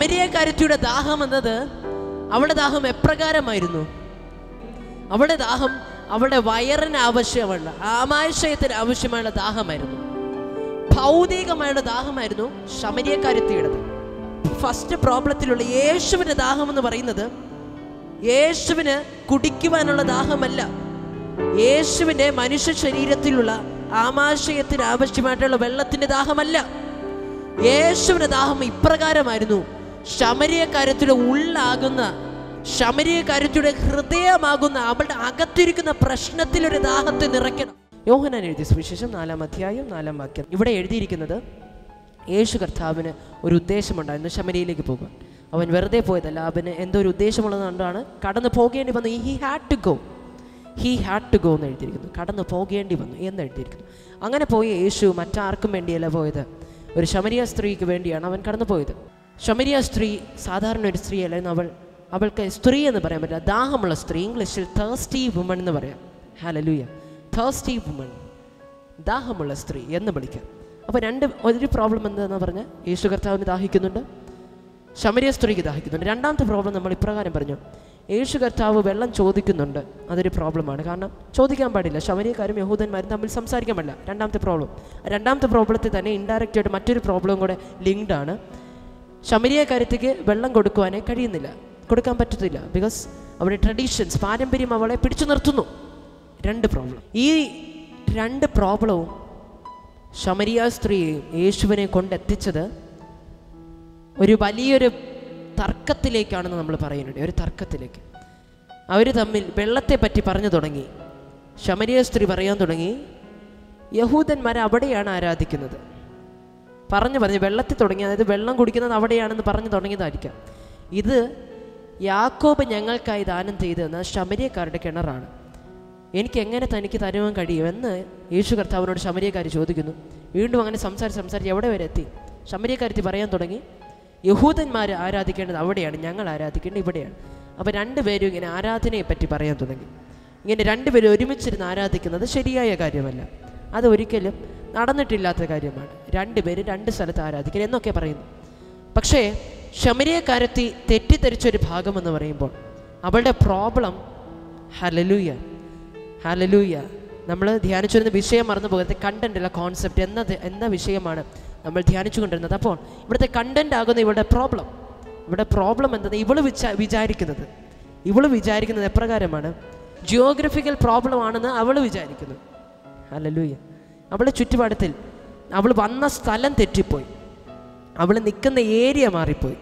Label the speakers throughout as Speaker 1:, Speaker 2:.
Speaker 1: ശമരിയക്കാരത്തിയുടെ ദാഹം എന്നത് അവളുടെ ദാഹം എപ്രകാരമായിരുന്നു അവളുടെ ദാഹം അവളുടെ വയറിന് ആവശ്യമുള്ള ആമാശയത്തിന് ആവശ്യമായ ദാഹമായിരുന്നു ഭൗതികമായുള്ള ദാഹമായിരുന്നു ശമരിയക്കാരത്തിയുടേത് ഫസ്റ്റ് പ്രോബ്ലത്തിലുള്ള യേശുവിൻ്റെ ദാഹം എന്ന് പറയുന്നത് യേശുവിന് കുടിക്കുവാനുള്ള ദാഹമല്ല യേശുവിൻ്റെ മനുഷ്യ ശരീരത്തിലുള്ള ആമാശയത്തിന് ആവശ്യമായിട്ടുള്ള വെള്ളത്തിൻ്റെ ദാഹമല്ല യേശുവിൻ്റെ ദാഹം ഇപ്രകാരമായിരുന്നു ശമരിയക്കാരത്തിയുടെ ഉള്ളാകുന്ന ശമരിയക്കാരത്തിയുടെ ഹൃദയമാകുന്ന അവളുടെ അകത്തിരിക്കുന്ന പ്രശ്നത്തിലൊരു ദാഹത്തെ നിറയ്ക്കണം യോഹനാൻ എഴുതിയ സുവിശേഷം നാലാം അധ്യായം നാലാം വാക്യം ഇവിടെ എഴുതിയിരിക്കുന്നത് യേശു കർത്താവിന് ഒരു ഉദ്ദേശമുണ്ടായിരുന്നു ശമരിയിലേക്ക് പോകാൻ അവൻ വെറുതെ പോയതല്ല അവന് എന്തോ ഒരു ഉദ്ദേശമുള്ളതുകൊണ്ടാണ് കടന്നു പോകേണ്ടി വന്നു he had to go he had to go എന്ന് എഴുതിയിരിക്കുന്നു കടന്നു പോകേണ്ടി വന്നു എന്ന് എഴുതിയിരിക്കുന്നു അങ്ങനെ പോയ യേശു മറ്റാർക്കും വേണ്ടിയല്ല പോയത് ഒരു ശമരിയ സ്ത്രീക്ക് വേണ്ടിയാണ് അവൻ കടന്നു പോയത് ശമരിയ സ്ത്രീ സാധാരണ ഒരു സ്ത്രീ അല്ലായിരുന്നു അവൾ അവൾക്ക് സ്ത്രീ എന്ന് പറയാൻ പറ്റില്ല ദാഹമുള്ള സ്ത്രീ ഇംഗ്ലീഷിൽ തേഴ്സ്റ്റി വുമൺ എന്ന് പറയാം ഹാലലൂയ തേഴ്സ്റ്റി വുമൺ ദാഹമുള്ള സ്ത്രീ എന്ന് വിളിക്കാം അപ്പോൾ രണ്ട് ഒരു പ്രോബ്ലം എന്താണെന്ന് പറഞ്ഞാൽ യേശു കർത്താവിന് ദാഹിക്കുന്നുണ്ട് ശമരിയ സ്ത്രീക്ക് ദാഹിക്കുന്നുണ്ട് രണ്ടാമത്തെ പ്രോബ്ലം നമ്മൾ ഇപ്രകാരം പറഞ്ഞു യേശു കർത്താവ് വെള്ളം ചോദിക്കുന്നുണ്ട് അതൊരു പ്രോബ്ലമാണ് കാരണം ചോദിക്കാൻ പാടില്ല ശമരിയക്കാരും യഹൂദന്മാരും തമ്മിൽ സംസാരിക്കാൻ പാടില്ല രണ്ടാമത്തെ പ്രോബ്ലം രണ്ടാമത്തെ പ്രോബ്ലത്തിൽ തന്നെ ഇൻഡയറക്റ്റ് ആയിട്ട് മറ്റൊരു പ്രോബ്ലം കൂടെ ലിങ്ക്ഡ് ആണ് ശമരിയക്കാരത്തേക്ക് വെള്ളം കൊടുക്കുവാനേ കഴിയുന്നില്ല കൊടുക്കാൻ പറ്റത്തില്ല ബിക്കോസ് അവിടെ ട്രഡീഷൻസ് പാരമ്പര്യം അവളെ പിടിച്ചു നിർത്തുന്നു രണ്ട് പ്രോബ്ലം ഈ രണ്ട് പ്രോബ്ലവും ശമരിയ സ്ത്രീയെയും യേശുവിനെ കൊണ്ടെത്തിച്ചത് ഒരു വലിയൊരു തർക്കത്തിലേക്കാണെന്ന് നമ്മൾ പറയുന്നുണ്ട് ഒരു തർക്കത്തിലേക്ക് അവർ തമ്മിൽ വെള്ളത്തെ പറ്റി പറഞ്ഞു തുടങ്ങി ശമരിയ സ്ത്രീ പറയാൻ തുടങ്ങി യഹൂദന്മാരെ അവിടെയാണ് ആരാധിക്കുന്നത് പറഞ്ഞു പറഞ്ഞ് വെള്ളത്തിൽ തുടങ്ങി അതായത് വെള്ളം കുടിക്കുന്നത് അവിടെയാണെന്ന് പറഞ്ഞു തുടങ്ങിയതായിരിക്കാം ഇത് യാക്കോബ് ഞങ്ങൾക്കായി ദാനം ചെയ്തതെന്ന് ശമരിയക്കാരുടെ കിണറാണ് എനിക്ക് എങ്ങനെ തനിക്ക് തരുവാൻ കഴിയുമെന്ന് യേശു കർത്താവിനോട് ശമരിയക്കാർ ചോദിക്കുന്നു വീണ്ടും അങ്ങനെ സംസാരിച്ച് സംസാരിച്ച് എവിടെ വരെ എത്തി ശമരിയക്കാരത്തി പറയാൻ തുടങ്ങി യഹൂദന്മാർ ആരാധിക്കേണ്ടത് അവിടെയാണ് ഞങ്ങൾ ആരാധിക്കേണ്ടത് ഇവിടെയാണ് അപ്പോൾ രണ്ടുപേരും ഇങ്ങനെ ആരാധനയെ പറ്റി പറയാൻ തുടങ്ങി ഇങ്ങനെ രണ്ടുപേരും ഒരുമിച്ചിരുന്ന് ആരാധിക്കുന്നത് ശരിയായ കാര്യമല്ല അത് ഒരിക്കലും നടന്നിട്ടില്ലാത്ത കാര്യമാണ് രണ്ടുപേരും രണ്ട് സ്ഥലത്ത് ആരാധിക്കുക എന്നൊക്കെ പറയുന്നു പക്ഷേ ശമരിയക്കാരത്തി തെറ്റിദ്ധരിച്ചൊരു ഭാഗം എന്ന് പറയുമ്പോൾ അവളുടെ പ്രോബ്ലം ഹലലൂയ ഹലലൂയ നമ്മൾ ധ്യാനിച്ചു വരുന്ന വിഷയം മറന്നു പോകരുത് കണ്ടന്റ് അല്ല കോൺസെപ്റ്റ് എന്നത് എന്ന വിഷയമാണ് നമ്മൾ ധ്യാനിച്ചു കൊണ്ടിരുന്നത് അപ്പോൾ ഇവിടുത്തെ കണ്ടന്റ് ആകുന്ന ഇവളുടെ പ്രോബ്ലം ഇവിടെ പ്രോബ്ലം എന്തെന്ന് ഇവള് വിചാ വിചാരിക്കുന്നത് ഇവള് വിചാരിക്കുന്നത് എപ്രകാരമാണ് ജിയോഗ്രഫിക്കൽ പ്രോബ്ലം ആണെന്ന് അവൾ വിചാരിക്കുന്നു ഹലലൂയ അവളുടെ ചുറ്റുപാടത്തിൽ അവൾ വന്ന സ്ഥലം തെറ്റിപ്പോയി അവൾ നിൽക്കുന്ന ഏരിയ മാറിപ്പോയി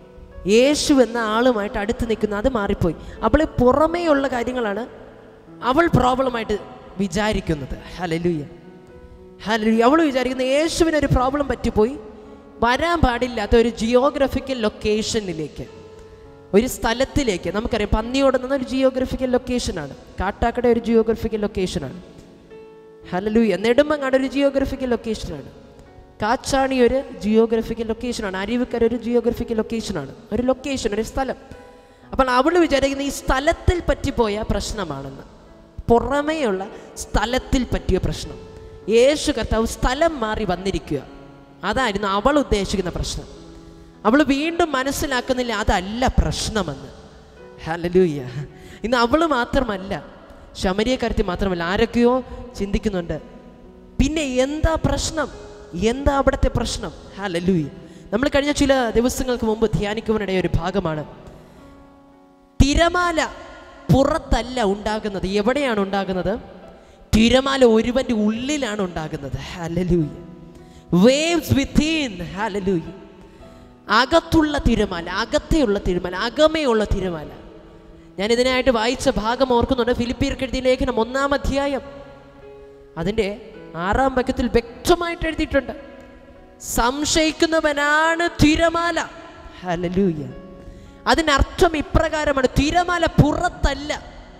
Speaker 1: യേശു എന്ന ആളുമായിട്ട് അടുത്ത് നിൽക്കുന്ന അത് മാറിപ്പോയി അവൾ പുറമേയുള്ള കാര്യങ്ങളാണ് അവൾ പ്രോബ്ലമായിട്ട് വിചാരിക്കുന്നത് ഹലലുയ്യ ഹലലുയ്യ അവൾ വിചാരിക്കുന്ന യേശുവിന് ഒരു പ്രോബ്ലം പറ്റിപ്പോയി വരാൻ പാടില്ലാത്ത ഒരു ജിയോഗ്രഫിക്കൽ ലൊക്കേഷനിലേക്ക് ഒരു സ്ഥലത്തിലേക്ക് നമുക്കറിയാം പന്നിയോട് നിന്ന ഒരു ജിയോഗ്രഫിക്കൽ ലൊക്കേഷനാണ് കാട്ടാക്കട ഒരു ജിയോഗ്രഫിക്കൽ ലൊക്കേഷനാണ് ഹലലൂയ നെടുമങ്ങാട് ഒരു ജിയോഗ്രഫിക്കൽ ലൊക്കേഷനാണ് കാച്ചാണി ഒരു ജിയോഗ്രഫിക്കൽ ലൊക്കേഷനാണ് അരുവിക്കര ഒരു ജിയോഗ്രഫിക്കൽ ലൊക്കേഷനാണ് ഒരു ലൊക്കേഷൻ ഒരു സ്ഥലം അപ്പോൾ അവൾ വിചാരിക്കുന്ന ഈ സ്ഥലത്തിൽ പറ്റിപ്പോയ പ്രശ്നമാണെന്ന് പുറമേയുള്ള സ്ഥലത്തിൽ പറ്റിയ പ്രശ്നം യേശു കർത്താവ് സ്ഥലം മാറി വന്നിരിക്കുക അതായിരുന്നു അവൾ ഉദ്ദേശിക്കുന്ന പ്രശ്നം അവൾ വീണ്ടും മനസ്സിലാക്കുന്നില്ല അതല്ല പ്രശ്നമെന്ന് ഹലലൂയ ഇന്ന് അവൾ മാത്രമല്ല ശമരിയക്കാരത്തി മാത്രമല്ല ആരൊക്കെയോ ചിന്തിക്കുന്നുണ്ട് പിന്നെ എന്താ പ്രശ്നം എന്താ അവിടുത്തെ പ്രശ്നം ഹലലൂയ നമ്മൾ കഴിഞ്ഞ ചില ദിവസങ്ങൾക്ക് മുമ്പ് ധ്യാനിക്കുവാനിടയ ഒരു ഭാഗമാണ് തിരമാല പുറത്തല്ല ഉണ്ടാകുന്നത് എവിടെയാണ് ഉണ്ടാകുന്നത് തിരമാല ഒരുവന്റെ ഉള്ളിലാണ് ഉണ്ടാകുന്നത് ഹലലൂയ വേവ്സ് വിത്തിൻ ഹലലൂയ അകത്തുള്ള തിരമാല അകത്തെയുള്ള തിരമാല അകമയുള്ള തിരമാല ഞാൻ ഇതിനായിട്ട് വായിച്ച ഭാഗം ഓർക്കുന്നുണ്ട് ഫിലിപ്പീർക്ക് എഴുതിയ ലേഖനം ഒന്നാം അധ്യായം അതിൻ്റെ ആറാം വാക്യത്തിൽ വ്യക്തമായിട്ട് എഴുതിയിട്ടുണ്ട് സംശയിക്കുന്നവനാണ് തിരമാല ഹലലൂയ അതിനർത്ഥം ഇപ്രകാരമാണ് തിരമാല പുറത്തല്ല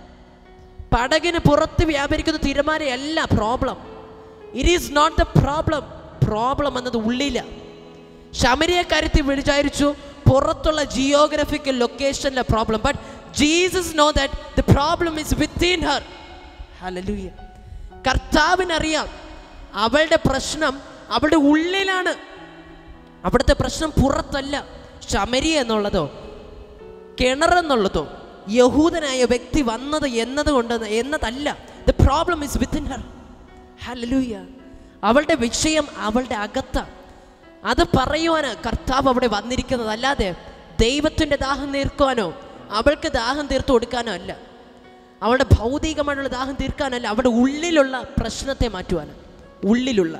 Speaker 1: പടകിന് പുറത്ത് വ്യാപരിക്കുന്ന തിരമാലയല്ല problem it is not the problem problem എന്നത് ഉള്ളില ശമരിയക്കാരത്തി വിചാരിച്ചു പുറത്തുള്ള ജിയോഗ്രഫിക്കൽ ലൊക്കേഷനിലെ problem but Jesus know that the problem is within her hallelujah കർത്താവിനറിയാം അവളുടെ പ്രശ്നം അവളുടെ ഉള്ളിലാണ് അവിടുത്തെ പ്രശ്നം പുറത്തല്ല ശമരി എന്നുള്ളതോ കിണറെന്നുള്ളതോ യഹൂദനായ വ്യക്തി വന്നത് എന്നതുകൊണ്ട് എന്നതല്ല the problem is within her hallelujah അവളുടെ വിഷയം അവളുടെ അകത്ത അത് പറയുവാന് കർത്താവ് അവിടെ വന്നിരിക്കുന്നത് അല്ലാതെ ദൈവത്തിൻ്റെ ദാഹം തീർക്കുവാനോ അവൾക്ക് ദാഹം തീർത്തു കൊടുക്കാനോ അല്ല അവളുടെ ഭൗതികമായിട്ടുള്ള ദാഹം തീർക്കാനല്ല അവിടെ ഉള്ളിലുള്ള പ്രശ്നത്തെ മാറ്റുവാന് ഉള്ളിലുള്ള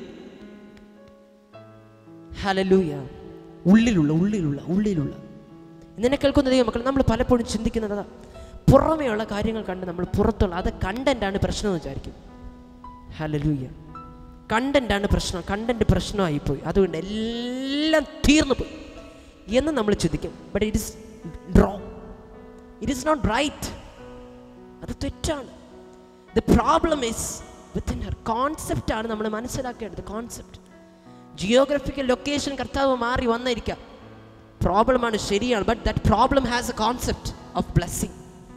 Speaker 1: ഹലലൂയ ഉള്ളിലുള്ള ഉള്ളിലുള്ള ഉള്ളിലുള്ള നിന്നെ കേൾക്കുന്ന ദൈവം മക്കൾ നമ്മൾ പലപ്പോഴും ചിന്തിക്കുന്നത് അതാ പുറമേയുള്ള കാര്യങ്ങൾ കണ്ട് നമ്മൾ പുറത്തുള്ള അത് കണ്ടൻ്റാണ് പ്രശ്നം എന്ന് വിചാരിക്കും ഹലലൂയ കണ്ടൻ്റാണ് പ്രശ്നം കണ്ടൻറ്റ് പ്രശ്നമായിപ്പോയി അതുകൊണ്ട് എല്ലാം തീർന്നു പോയി എന്ന് നമ്മൾ ചിന്തിക്കും but it is wrong it is not right അത് തെറ്റാണ് the problem is within her concept ആണ് നമ്മൾ മനസ്സിലാക്കേണ്ടത് കോൺസെപ്റ്റ് ജിയോഗ്രഫിക്കൽ ലൊക്കേഷൻ കർത്താവ് മാറി വന്നിരിക്കാം പ്രോബ്ലമാണ് ശരിയാണ് but that problem has a concept of blessing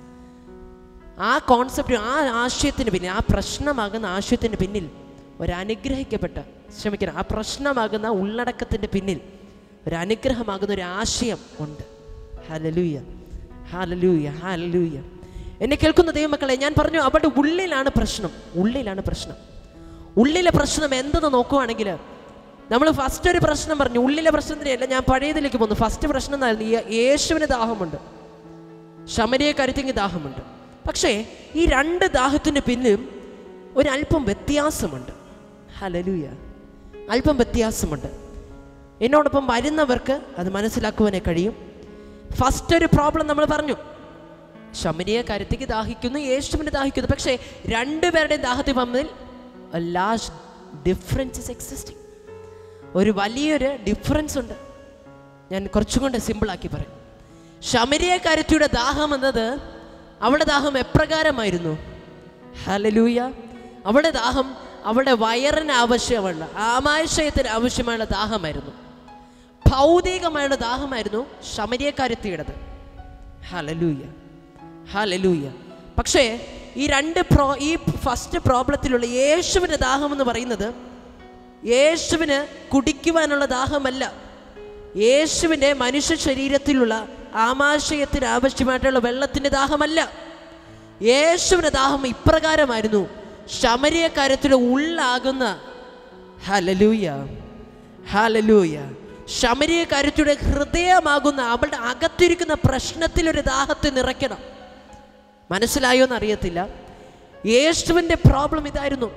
Speaker 1: ആ കോൺസെപ്റ്റ് ആ ആശയത്തിന് പിന്നിൽ ആ പ്രശ്നമാകുന്ന ആശയത്തിന് പിന്നിൽ ഒരു അനുഗ്രഹിക്കപ്പെട്ട ക്ഷമിക്കണം ആ പ്രശ്നമാകുന്ന ഉള്ളടക്കത്തിൻ്റെ പിന്നിൽ ഒരു അനുഗ്രഹമാകുന്ന ഒരു ആശയം ഉണ്ട് ഹലലൂയ ഹലലൂയ ഹലലൂയ എന്നെ കേൾക്കുന്ന ദൈവമക്കളെ ഞാൻ പറഞ്ഞു അവിടെ ഉള്ളിലാണ് പ്രശ്നം ഉള്ളിലാണ് പ്രശ്നം ഉള്ളിലെ പ്രശ്നം എന്തെന്ന് നോക്കുവാണെങ്കിൽ നമ്മൾ ഫസ്റ്റ് ഒരു പ്രശ്നം പറഞ്ഞു ഉള്ളിലെ പ്രശ്നത്തിനെയല്ല ഞാൻ പഴയതിലേക്ക് പോകുന്നു ഫസ്റ്റ് പ്രശ്നം എന്നായിരുന്നു ഈ യേശുവിന് ദാഹമുണ്ട് ശമരിയെ കരുത്തിങ്ങി ദാഹമുണ്ട് പക്ഷേ ഈ രണ്ട് ദാഹത്തിന് പിന്നിലും ഒരല്പം വ്യത്യാസമുണ്ട് ഹലലൂയ അല്പം വ്യത്യാസമുണ്ട് എന്നോടൊപ്പം വരുന്നവർക്ക് അത് മനസ്സിലാക്കുവാനേ കഴിയും ഫസ്റ്റ് ഒരു പ്രോബ്ലം നമ്മൾ പറഞ്ഞു ശമരിയെ കരുത്തിക്ക് ദാഹിക്കുന്നു യേശുവിനെ ദാഹിക്കുന്നു പക്ഷേ രണ്ടുപേരുടെയും ദാഹത്തിൽ തമ്മിൽ ലാസ്റ്റ് ഡിഫറൻസ് ഇസ് എക്സിസ്റ്റിംഗ് ഒരു വലിയൊരു ഡിഫറൻസ് ഉണ്ട് ഞാൻ കുറച്ചും കൂടെ സിമ്പിളാക്കി പറയും ശമരിയക്കാരത്തിയുടെ ദാഹം എന്നത് അവളുടെ ദാഹം എപ്രകാരമായിരുന്നു ഹലലൂയ അവളുടെ ദാഹം അവളുടെ വയറിന് ആവശ്യമുള്ള ആമാശയത്തിന് ആവശ്യമായുള്ള ദാഹമായിരുന്നു ഭൗതികമായുള്ള ദാഹമായിരുന്നു ശമരിയക്കാരത്തിയുടേത് ഹലലൂയ ഹലലൂയ പക്ഷേ ഈ രണ്ട് പ്രോ ഈ ഫസ്റ്റ് പ്രോബ്ലത്തിലുള്ള യേശുവിൻ്റെ ദാഹം എന്ന് പറയുന്നത് യേശുവിന് കുടിക്കുവാനുള്ള ദാഹമല്ല യേശുവിൻ്റെ മനുഷ്യ ശരീരത്തിലുള്ള ആമാശയത്തിന് ആവശ്യമായിട്ടുള്ള വെള്ളത്തിൻ്റെ ദാഹമല്ല യേശുവിൻ്റെ ദാഹം ഇപ്രകാരമായിരുന്നു ശമരിയക്കാരത്തിലെ ഉള്ളാകുന്ന ഹലലൂയ ഹലലൂയ ശമരിയക്കാരത്തിയുടെ ഹൃദയമാകുന്ന അവളുടെ അകത്തിരിക്കുന്ന പ്രശ്നത്തിലൊരു ദാഹത്തെ നിറയ്ക്കണം മനസ്സിലായോ എന്ന് അറിയത്തില്ല യേശുവിൻ്റെ പ്രോബ്ലം ഇതായിരുന്നു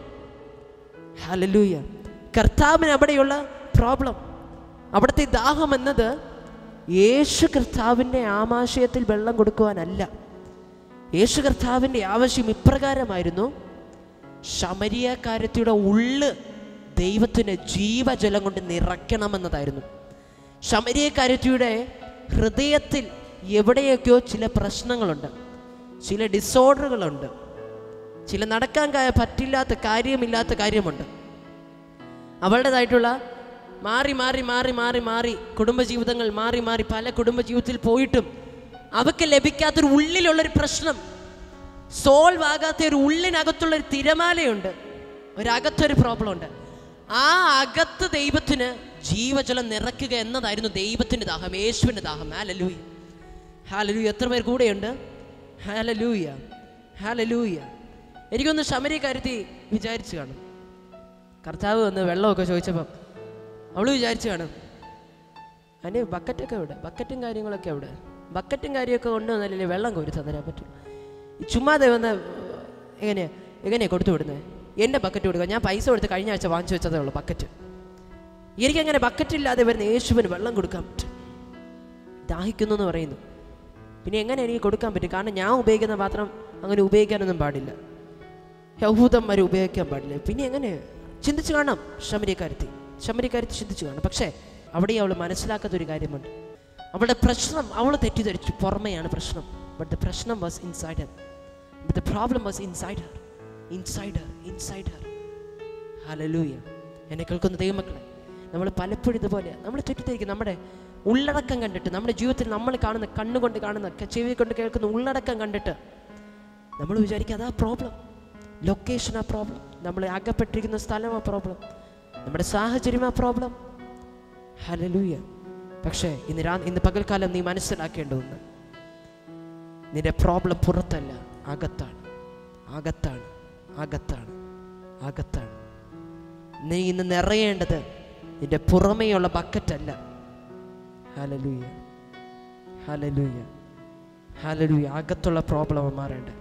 Speaker 1: ഹലലൂയ കർത്താവിന് അവിടെയുള്ള പ്രോബ്ലം അവിടുത്തെ ദാഹം എന്നത് യേശു കർത്താവിൻ്റെ ആമാശയത്തിൽ വെള്ളം കൊടുക്കുവാനല്ല യേശു കർത്താവിൻ്റെ ആവശ്യം ഇപ്രകാരമായിരുന്നു ശമരിയക്കാരത്തിയുടെ ഉള്ള് ദൈവത്തിന് ജീവജലം കൊണ്ട് നിറയ്ക്കണമെന്നതായിരുന്നു ശമരിയക്കാരത്തിയുടെ ഹൃദയത്തിൽ എവിടെയൊക്കെയോ ചില പ്രശ്നങ്ങളുണ്ട് ചില ഡിസോർഡറുകളുണ്ട് ചില നടക്കാൻ ക- പറ്റില്ലാത്ത കാര്യമില്ലാത്ത കാര്യമുണ്ട് അവളുടേതായിട്ടുള്ള മാറി മാറി മാറി മാറി മാറി കുടുംബജീവിതങ്ങൾ മാറി മാറി പല കുടുംബജീവിതത്തിൽ പോയിട്ടും അവക്ക് ലഭിക്കാത്തൊരു ഉള്ളിലുള്ളൊരു പ്രശ്നം സോൾവ് ആകാത്ത ഒരു ഉള്ളിനകത്തുള്ള ഒരു തിരമാലയുണ്ട് ഒരകത്തൊരു പ്രോബ്ലം ഉണ്ട് ആ അകത്ത് ദൈവത്തിന് ജീവജലം നിറയ്ക്കുക എന്നതായിരുന്നു ദൈവത്തിൻ്റെ ദാഹം യേശുവിൻ്റെ ദാഹം ഹാലലൂയ ഹാലലൂയ എത്ര പേർ കൂടെയുണ്ട് ഹാലലൂയ ഹാലലൂയ എനിക്കൊന്ന് ശമരി കരുതി വിചാരിച്ചു കാണും കർത്താവ് വന്ന് വെള്ളമൊക്കെ ചോദിച്ചപ്പം അവൾ വിചാരിച്ചു കാണും അതിന് ബക്കറ്റൊക്കെ എവിടെ ബക്കറ്റും കാര്യങ്ങളൊക്കെ എവിടെ ബക്കറ്റും കാര്യമൊക്കെ കൊണ്ടുവന്നാലല്ലേ വെള്ളം കോരി തരാൻ പറ്റും ഈ ചുമ്മാതെ വന്ന് എങ്ങനെയാ എങ്ങനെയാ കൊടുത്തു വിടുന്നത് എൻ്റെ ബക്കറ്റ് കൊടുക്കുക ഞാൻ പൈസ കൊടുത്ത് കഴിഞ്ഞ ആഴ്ച വാങ്ങിച്ചു വെച്ചതേ ഉള്ളൂ ബക്കറ്റ് എനിക്കങ്ങനെ ബക്കറ്റ് ഇല്ലാതെ വരുന്ന യേശുവിന് വെള്ളം കൊടുക്കാൻ പറ്റും ദാഹിക്കുന്നു എന്ന് പറയുന്നു പിന്നെ എങ്ങനെ എനിക്ക് കൊടുക്കാൻ പറ്റും കാരണം ഞാൻ ഉപയോഗിക്കുന്ന പാത്രം അങ്ങനെ ഉപയോഗിക്കാനൊന്നും പാടില്ല യഹൂദന്മാർ ഉപയോഗിക്കാൻ പാടില്ല പിന്നെ എങ്ങനെ ചിന്തിച്ചു കാണാം ശമരിക്കാരത്തി ശമരിക്കാരത്തി ചിന്തിച്ചു കാണാം പക്ഷേ അവിടെ അവൾ മനസ്സിലാക്കാത്ത ഒരു കാര്യമുണ്ട് അവളുടെ പ്രശ്നം അവൾ തെറ്റിദ്ധരിച്ചു പുറമെയാണ് പ്രശ്നം ബട്ട് ദ പ്രശ്നം was inside her but the problem was inside her inside her inside her hallelujah എന്നെ കേൾക്കുന്ന ദൈവമക്കളെ നമ്മൾ പലപ്പോഴും ഇതുപോലെ നമ്മൾ തെറ്റിദ്ധരിക്കും നമ്മുടെ ഉള്ളടക്കം കണ്ടിട്ട് നമ്മുടെ ജീവിതത്തിൽ നമ്മൾ കാണുന്ന കണ്ണുകൊണ്ട് കാണുന്ന ക- ചെവി കൊണ്ട് കേൾക്കുന്ന ഉള്ളടക്കം കണ്ടിട്ട് നമ്മൾ വിചാരിക്കുക അതാ പ്രോബ്ലം ലൊക്കേഷൻ ആ പ്രോബ്ലം നമ്മൾ അകപ്പെട്ടിരിക്കുന്ന സ്ഥലം ആ പ്രോബ്ലം നമ്മുടെ സാഹചര്യം ആ പ്രോബ്ലം ഹലലൂയ പക്ഷേ ഇന്ന് രാ ഇന്ന് പകൽക്കാലം നീ മനസ്സിലാക്കേണ്ടതൊന്ന് നിന്റെ പ്രോബ്ലം പുറത്തല്ല അകത്താണ് അകത്താണ് അകത്താണ് അകത്താണ് നീ ഇന്ന് നിറയേണ്ടത് നിന്റെ പുറമേയുള്ള ബക്കറ്റല്ല ഹലലൂയ ഹലലൂയ ഹലലൂയ അകത്തുള്ള പ്രോബ്ലം മാറേണ്ടത്